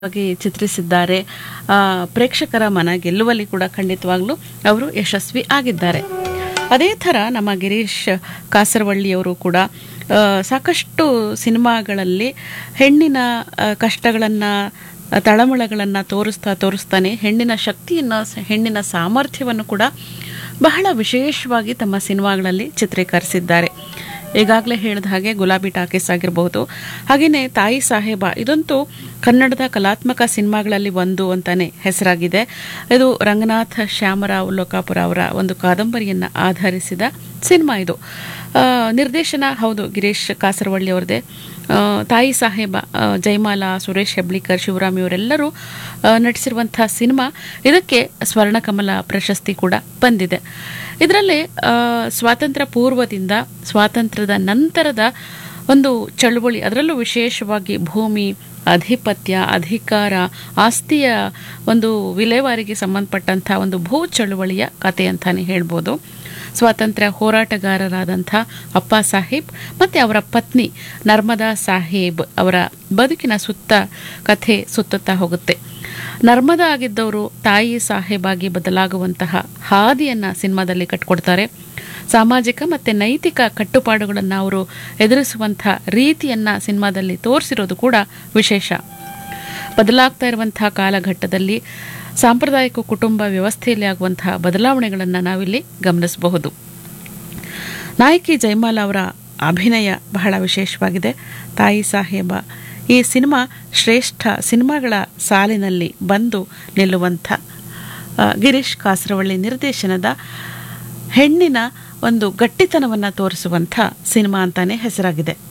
ವಾಗಿ ಚಿತ್ರಿಸಿದ್ದಾರೆ ಆ, ಪ್ರೇಕ್ಷಕರ ಮನ ಗೆಲ್ಲುವಲ್ಲಿ ಕೂಡ ಖಂಡಿತವಾಗ್ಲೂ ಅವರು ಯಶಸ್ವಿ ಆಗಿದ್ದಾರೆ ಅದೇ ಥರ ನಮ್ಮ ಗಿರೀಶ್ ಕಾಸರವಳ್ಳಿಯವರು ಕೂಡ ಆ, ಸಾಕಷ್ಟು ಸಿನಿಮಾಗಳಲ್ಲಿ ಹೆಣ್ಣಿನ ಕಷ್ಟಗಳನ್ನು ತಳಮಳಗಳನ್ನು ತೋರಿಸ್ತಾ ತೋರಿಸ್ತಾನೆ ಹೆಣ್ಣಿನ ಶಕ್ತಿಯನ್ನು ಸ- ಹೆಣ್ಣಿನ ಸಾಮರ್ಥ್ಯವನ್ನು ಕೂಡ ಬಹಳ ವಿಶೇಷವಾಗಿ ತಮ್ಮ ಸಿನಿಮಾಗಳಲ್ಲಿ ಚಿತ್ರೀಕರಿಸಿದ್ದಾರೆ ಈಗಾಗಲೇ ಹೇಳಿದ ಹಾಗೆ ಗುಲಾಬಿ ಟಾಕೀಸ್ ಆಗಿರಬಹುದು ಹಾಗೆಯೇ ತಾಯಿ ಸಾಹೇಬ ಇದಂತೂ ಕನ್ನಡದ ಕಲಾತ್ಮಕ ಸಿನಿಮಾಗಳಲ್ಲಿ ಒಂದು ಅಂತಾನೆ ಹೆಸರಾಗಿದೆ ಇದು ರಂಗನಾಥ ಶ್ಯಾಮರಾವ್ ಲೋಕಾಪುರ ಅವರ ಒಂದು ಕಾದಂಬರಿಯನ್ನು ಆಧರಿಸಿದ ಸಿನಿಮಾ ಇದು ಆ, ನಿರ್ದೇಶನ ಹೌದು ಗಿರೀಶ್ ಕಾಸರವಳ್ಳಿ ಅವರದೇ ಆ, ತಾಯಿ ಸಾಹೇಬ ಆ, ಜಯಮಾಲಾ ಸುರೇಶ್ ಹೆಬ್ಳಿಕರ್ ಶಿವರಾಮ್ ಇವರೆಲ್ಲರೂ ಆ, ನಟಿಸಿರುವಂಥ ಸಿನಿಮಾ ಇದಕ್ಕೆ ಸ್ವರ್ಣಕಮಲ ಪ್ರಶಸ್ತಿ ಕೂಡ ಬಂದಿದೆ ಇದರಲ್ಲಿ ಆ, ಸ್ವಾತಂತ್ರ್ಯ ಪೂರ್ವದಿಂದ ಸ್ವಾತಂತ್ರ್ಯದ ನಂತರದ ಒಂದು ಚಳುವಳಿ ಅದರಲ್ಲೂ ವಿಶೇಷವಾಗಿ ಭೂಮಿ ಅಧಿಪತ್ಯ ಅಧಿಕಾರ ಆಸ್ತಿಯ ಒಂದು ವಿಲೇವಾರಿಗೆ ಸಂಬಂಧಪಟ್ಟಂಥ ಒಂದು ಭೂ ಚಳುವಳಿಯ ಕತೆ ಅಂತಾನೆ ಹೇಳ್ಬೋದು ಸ್ವಾತಂತ್ರ್ಯ ಹೋರಾಟಗಾರರಾದಂಥ ಅಪ್ಪ ಸಾಹೇಬ್ ಮತ್ತು ಅವರ ಪತ್ನಿ ನರ್ಮದಾ ಸಾಹೇಬ್ ಅವರ ಬದುಕಿನ ಸುತ್ತ ಕಥೆ ಸುತ್ತುತ್ತಾ ಹೋಗುತ್ತೆ ನರ್ಮದಾ ಆಗಿದ್ದವರು ತಾಯಿ ಸಾಹೇಬಾಗಿ ಬದಲಾಗುವಂತಹ ಹಾದಿಯನ್ನು ಸಿನಿಮಾದಲ್ಲಿ ಕಟ್ಕೊಡ್ತಾರೆ ಸಾಮಾಜಿಕ ಮತ್ತು ನೈತಿಕ ಕಟ್ಟುಪಾಡುಗಳನ್ನು ಅವರು ಎದುರಿಸುವಂಥ ರೀತಿಯನ್ನು ಸಿನಿಮಾದಲ್ಲಿ ತೋರಿಸಿರೋದು ಕೂಡ ವಿಶೇಷ ಬದಲಾಗ್ತಾ ಇರುವಂತಹ ಕಾಲಘಟ್ಟದಲ್ಲಿ ಸಾಂಪ್ರದಾಯಿಕ ಕುಟುಂಬ ವ್ಯವಸ್ಥೆಯಲ್ಲಿ ಆಗುವಂತಹ ಬದಲಾವಣೆಗಳನ್ನು ನಾವಿಲ್ಲಿ ಗಮನಿಸಬಹುದು ನಾಯಕಿ ಜಯಮಾಲಾ ಅವರ ಅಭಿನಯ ಬಹಳ ವಿಶೇಷವಾಗಿದೆ ತಾಯಿ ಸಾಹೇಬ ಈ ಸಿನಿಮಾ ಶ್ರೇಷ್ಠ ಸಿನಿಮಾಗಳ ಸಾಲಿನಲ್ಲಿ ಬಂದು ನಿಲ್ಲುವಂಥ ಆ, ಗಿರೀಶ್ ಕಾಸರವಳ್ಳಿ ನಿರ್ದೇಶನದ ಹೆಣ್ಣಿನ ಒಂದು ಗಟ್ಟಿತನವನ್ನು ತೋರಿಸುವಂಥ ಸಿನಿಮಾ ಅಂತಾನೆ ಹೆಸರಾಗಿದೆ